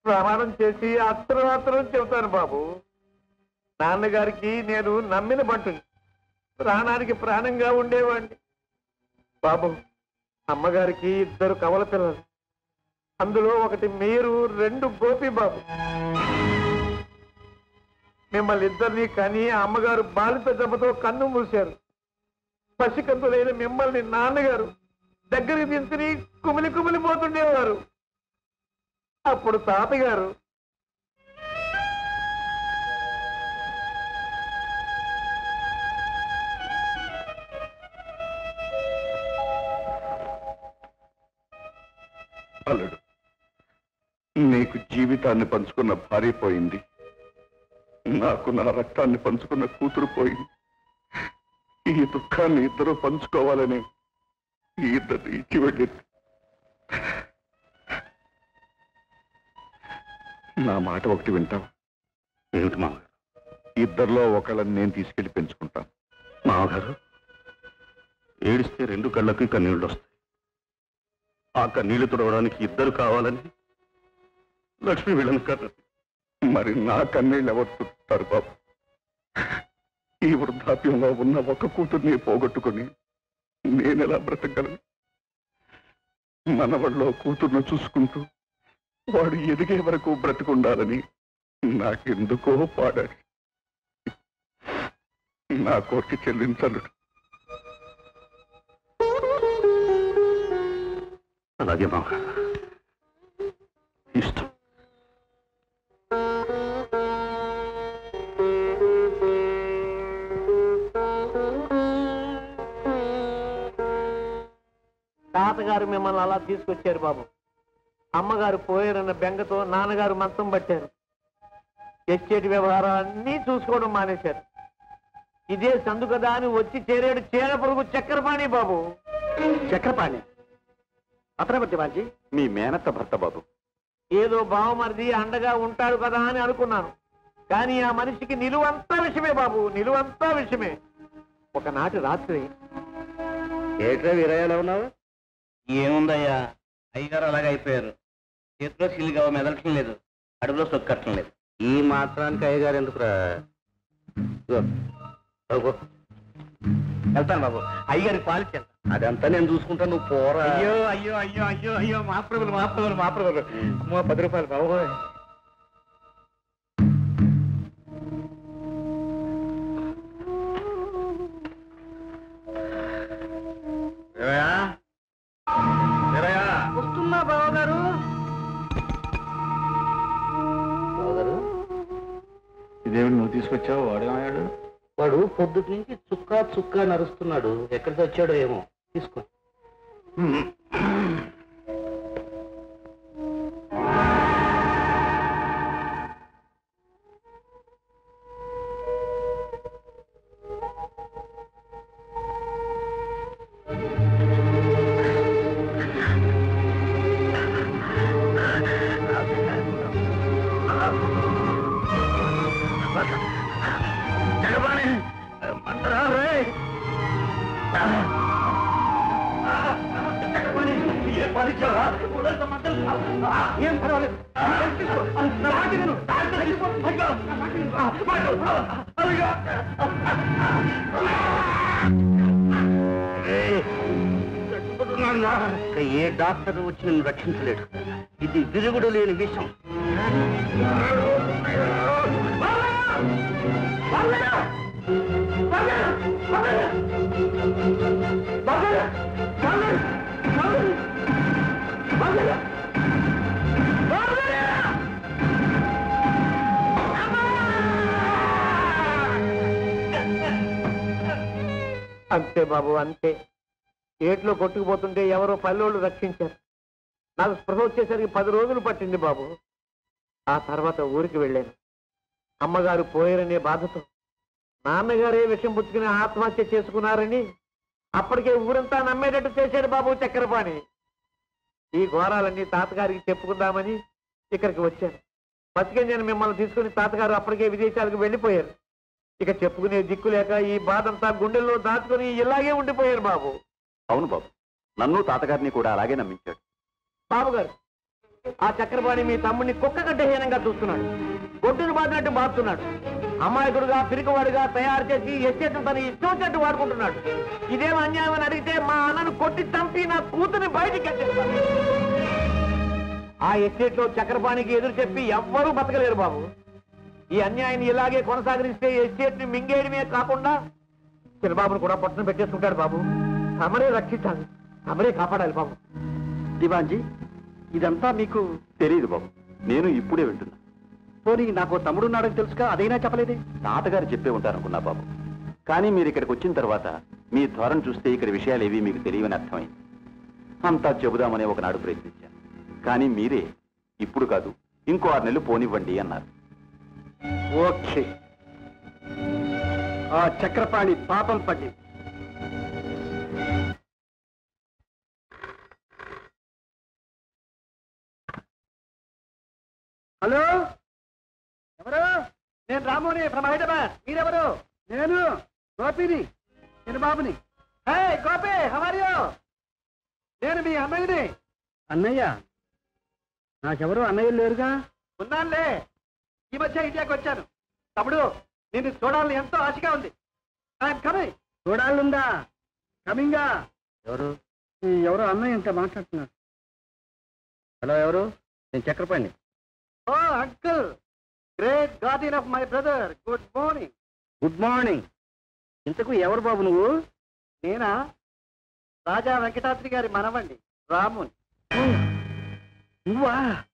ప్రమాణం చేసి అత్రం చెబుతాను బాబు నాన్నగారికి నేను నమ్మిన బంటుని ప్రాణానికి ప్రాణంగా ఉండేవాడిని బాబు అమ్మగారికి ఇద్దరు కవల పిల్లలు అందులో ఒకటి మీరు రెండు గోపి బాబు మిమ్మల్ని ఇద్దరిని కానీ ఆ అమ్మగారు బాలిత దెబ్బతో కన్ను మూశారు పసికంతులైన మిమ్మల్ని నాన్నగారు దగ్గరికి తీసుకుని కుమిలి కుమిలి పోతుండేవారు అప్పుడు తాతగారు అల్లుడు నీకు జీవితాన్ని పంచుకున్న భార్య పోయింది నాకు నా రక్తాన్ని పంచుకున్న కూతురు పోయింది ఈ దుఃఖాన్ని ఇద్దరు పంచుకోవాలని ఈ ఇద్దరు ఇచ్చి వెళ్ళింది నా మాట ఒకటి వింటావా ఏమిటి మామగారు ఇద్దరిలో ఒకళ్ళని నేను తీసుకెళ్లి పెంచుకుంటాను మామగారు ఏడిస్తే రెండు కళ్ళకి కన్నీళ్లు వస్తాయి ఆ కన్నీళ్లు తుడవడానికి ఇద్దరు కావాలని లక్ష్మి వీళ్ళని కన్నది మరి నా కన్నీళ్ళు ఎవరు తుడుస్తారు బాబు ఈ వృద్ధాప్యంలో ఉన్న ఒక కూతుర్ని పోగొట్టుకుని నేనెలా బ్రతకగలను మనవళ్ళలో కూతుర్ను చూసుకుంటూ వాడు ఎదిగే వరకు బ్రతికుండాలని నాకెందుకో పాడాలి నా కోరిక చెల్లించలు అలాగే మామగారు ఇష్టం తాతగారు మిమ్మల్ని అలా తీసుకొచ్చారు బాబు అమ్మగారు పోయారన్న బెంగతో నాన్నగారు మంచం పట్టారు తెచ్చేటి వ్యవహారాలన్నీ చూసుకోవడం మానేశారు ఇదే సందు కదా అని వచ్చి చేరాడు చీర పొరుగు చక్కెరపాణి బాబు చక్రపాణి అతనపతి బాజీ మీ మేనత్త భర్త బాబు ఏదో బావమరిది అండగా ఉంటాడు కదా అని అనుకున్నాను కానీ ఆ మనిషికి నిలువంతా విషయమే బాబు నిలువంతా విషయమే ఒకనాటి రాత్రి ఏట్రా వీరయ్యలో ఉన్నావు ఏముందయ్యా అయ్యగారు అలాగే అయిపోయారు చేతిలో సిల్లిగా మెదలటం లేదు అడుగులో సొక్కట్టం లేదు ఈ మాత్రానికి అయ్యగారు ఎందుకురా ఇదిగో, చదువుకో. వెళ్తాను బాబు అయ్యగారికి పాలిచ్చాను అదంతా నేను చూసుకుంటాను నువ్వు పోరా అయ్యో అయ్యో అయ్యో అయ్యో అయ్యో మహాప్రభులు మహాప్రభులు మహాప్రభులు అమ్మో పది రూపాయలు బాబు వస్తున్నా బావగారు బావగారు, ఇదేమి నువ్వు తీసుకొచ్చావు వాడేమయ్యాడు వాడు పొద్దుటి నుంచి చుక్క చుక్క నరుస్తున్నాడు ఎక్కడికి వచ్చాడో ఏమో తీసుకో ఏం పర్వాలేదు నా మాట విను. ఇక ఏ డాక్టర్ వచ్చి నిన్ను రక్షించలేడు ఇది విరుగుడు లేని విషం అంతే బాబు అంతే ఏట్లో కొట్టుకుపోతుంటే ఎవరో పల్లెళ్ళు రక్షించారు నాకు స్పృహ వచ్చేసరికి పది రోజులు పట్టింది బాబు ఆ తర్వాత ఊరికి వెళ్ళాను అమ్మగారు పోయారనే బాధతో నాన్నగారే విషం పుచ్చుకుని ఆత్మహత్య చేసుకున్నారని అప్పటికే ఊరంతా నమ్మేటట్టు చేశాడు బాబు చక్కెరపాణి ఈ ఘోరాలన్నీ తాతగారికి చెప్పుకుందామని ఇక్కడికి వచ్చాను బతికే నేను మిమ్మల్ని తీసుకుని తాతగారు అప్పటికే విదేశాలకు వెళ్ళిపోయారు ఇక చెప్పుకునే దిక్కు లేక ఈ బాధంతా గుండెల్లో దాచుకుని ఇలాగే ఉండిపోయారు బాబు అవును బాబు నన్ను తాతగారిని కూడా అలాగే నమ్మించాడు బాబు గారు ఆ చక్రపాణి మీ తమ్ముడిని కుక్క కంటే హీనంగా చూస్తున్నాడు గొడ్డును బాధినట్టు బాధుతున్నాడు అమాయకుడుగా పిరికివాడుగా తయారు చేసి ఎస్టేట్ తన ఇష్టం వచ్చినట్టు వాడుకుంటున్నాడు ఇదేం అన్యాయం అని అడిగితే మా అన్నను కొట్టి చంపి నా కూతుని బయటికి కట్టేస్తాను ఆ ఎస్టేట్ లో చక్రపాణికి ఎదురు చెప్పి ఎవ్వరూ బతకలేరు బాబు ఈ అన్యాయాన్ని ఇలాగే కొనసాగిస్తే ఎస్టేట్ ని మింగేయడమే కాకుండా చిన్నబాబును కూడా పట్టున పెట్టేసుకుంటాడు బాబు తమరే రక్షించాలి తమరే కాపాడాలి బాబు దివాన్జీ ఇదంతా మీకు తెలియదు బాబు నేను ఇప్పుడే వింటున్నా పోనీ నాకు ఓ తమ్ముడున్నాడని తెలుసుగా అదైనా చెప్పలేదే తాతగారు చెప్పే ఉంటారనుకున్నా బాబు కానీ మీరు ఇక్కడికి వచ్చిన తర్వాత మీ ధోరణి చూస్తే ఇక్కడ విషయాలు ఏవి మీకు తెలియని అర్థమైంది అంతా చెబుదామని ఒకనాడు ప్రయత్నించాను కానీ మీరే ఇప్పుడు కాదు ఇంకో ఆరు నెలలు పోనివ్వండి అన్నారు ఓకే ఆ చక్రపాణి పాపం పడింది హలో ఎవరు నేను రాముని ఫ్రమ్ హైదరాబాద్ మీరెవరు నేను గోపిని నేను బాబుని హే గోపి హమారియో నేను మీ అన్నయ్యని అన్నయ్య నాకెవరు అన్నయ్య లేరుగా ఉన్నానులే ఈ మధ్య ఇండియాకి వచ్చాను తమ్ముడు నిన్ను చూడాలని ఎంతో ఆశగా ఉంది ఐఎమ్ కమింగ్ చూడాలందా కమింగా ఎవరు ఎవరు అన్నయ్య ఇంత మాట్లాడుతున్నారు హలో ఎవరు నేను చక్రపాణి ఓ uncle great guardian of my brother good morning good morning ఇంతకు ఎవరు బాబు నువ్వు నేనా రాజా వెంకటాద్రి గారి మనవండి రాముని నువ్వా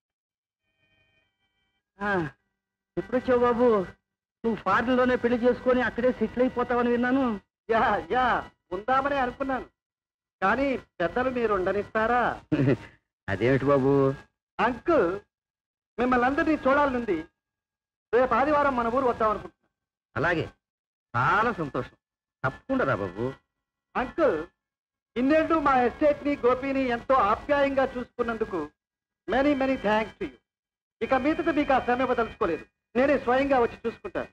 ఎప్పుడు వచ్చావు బాబు నువ్వు ఫారెన్ లోనే పెళ్లి చేసుకొని అక్కడే సెటిల్ అయిపోతావని విన్నాను యా యా ఉందామని అనుకున్నాను కానీ పెద్దలు మీరు ఉండనిస్తారా అదేమిటి బాబు అంకుల్ మిమ్మల్ని అందరినీ చూడాలనుంది రేపు ఆదివారం మన ఊరు వద్దాం అనుకుంటున్నాను అలాగే చాలా సంతోషం తప్పకుండా రా బాబు అంకుల్ ఇన్నేళ్ళు మా ఎస్టేట్ ని గోపిని ఎంతో ఆప్యాయంగా చూసుకున్నందుకు many many thanks to you ఇక మీదట మీకు ఆ శ్రమ ఇవ్వదలుచుకోలేదు నేనే స్వయంగా వచ్చి చూసుకుంటాను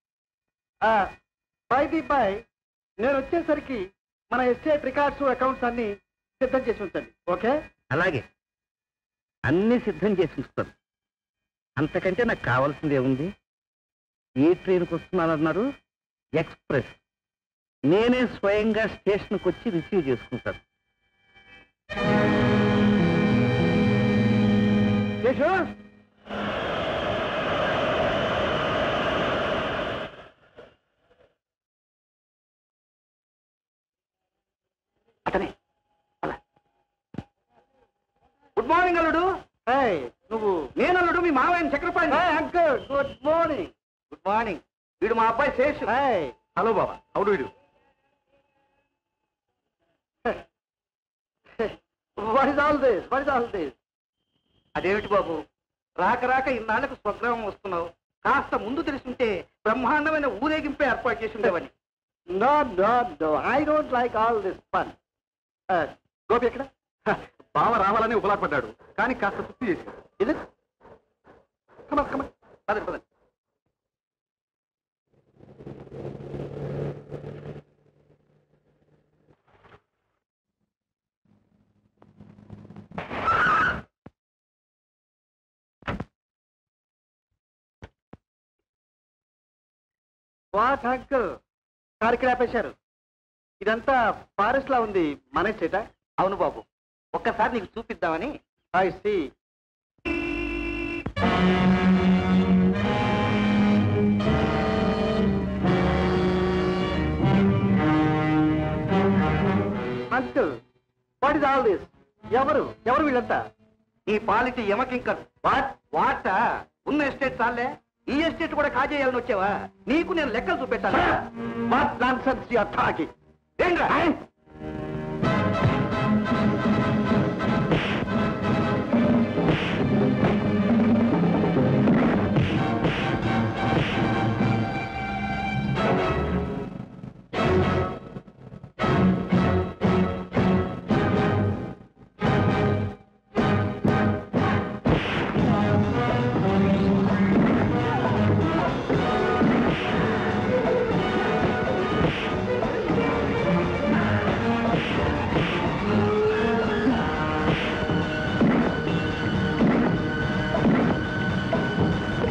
బై ది బై నేను వచ్చేసరికి మన ఎస్టేట్ రికార్డ్స్ అకౌంట్స్ అన్ని సిద్ధం చేసి ఉంచండి ఓకే అలాగే అన్ని సిద్ధం చేసి ఉంచుతాను అంతకంటే నాకు కావాల్సింది ఏముంది ఏ ట్రైన్కి వస్తున్నానన్నారు ఎక్స్ప్రెస్ నేనే స్వయంగా స్టేషన్కి వచ్చి రిసీవ్ చేసుకుంటాను శేషు అతనే అలా గుడ్ మార్నింగ్ అల్లుడు నువ్వు నేను అల్లుడు మీ మావయ్య Chakrapani uncle good morning good morning వీడు మా అబ్బాయి శేషు హలో బాబా how do what is all this what is all this అదేమిటి బాబు రాక రాక ఇన్నాళ్లకు స్వగ్రామం వస్తున్నావు కాస్త ముందు తెలుసుంటే బ్రహ్మాండమైన ఊరేగింపే ఏర్పాటు చేసి ఉండేవని no no no I don't like all this fun Gopi ఎక్కడ బావ రావాలని ఉపలాపడ్డాడు కానీ కాస్త సుత్తి చేసి ఇది కమన్ కమన్ పదండి పదండి వాట్ అంకుల్ కారు ఇక్కడ ఆపేశారు ఇదంతా ఫారెస్ట్ లా ఉంది మన స్టేటా అవును బాబు ఒక్కసారి నీకు చూపిద్దామని I see uncle what is all this ఎవరు ఎవరు వీళ్ళంతా ఈ పాలిటీ యమకింకర్ వాట్ వాట్ ఉన్న ఎస్టేట్ చాలే ఈ ఎస్టేట్ కూడా కాజేయాలని వచ్చావా నీకు నేను లెక్కలు చూపెట్టాను వాట్ నాన్ సెన్స్ టాకింగ్ ఏంట్రా